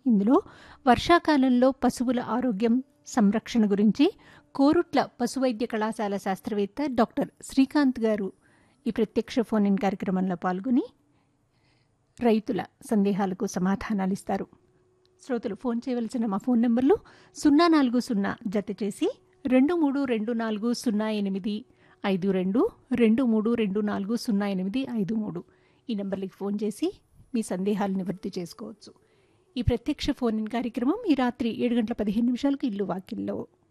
ఇందులో వర్షాకాలంలో పశువుల ఆరోగ్యం సంరక్షణ గురించి కోరుట్ల పశువైద్య కళాశాల శాస్త్రవేత్త డాక్టర్ శ్రీకాంత్ గారు ఈ ప్రత్యక్ష ఫోన్ ఇన్ కార్యక్రమంలో పాల్గొని రైతుల సందేహాలకు సమాధానాలు ఇస్తారు శ్రోతలు ఫోన్ చేయవలసిన మా ఫోన్ నెంబర్లు సున్నా నాలుగు సున్నా జత చేసి రెండు మూడు రెండు నాలుగు సున్నా ఎనిమిది ఐదు రెండు రెండు మూడు రెండు నాలుగు సున్నా ఎనిమిది ఐదు మూడు ఈ నెంబర్లకి ఫోన్ చేసి మీ సందేహాలు నివృత్తి చేసుకోవచ్చు ఈ ప్రత్యక్ష ఫోన్ ఇన్ కార్యక్రమం ఈ రాత్రి ఏడు గంటల పదిహేను నిమిషాలకు ఇల్లు వాకిల్లో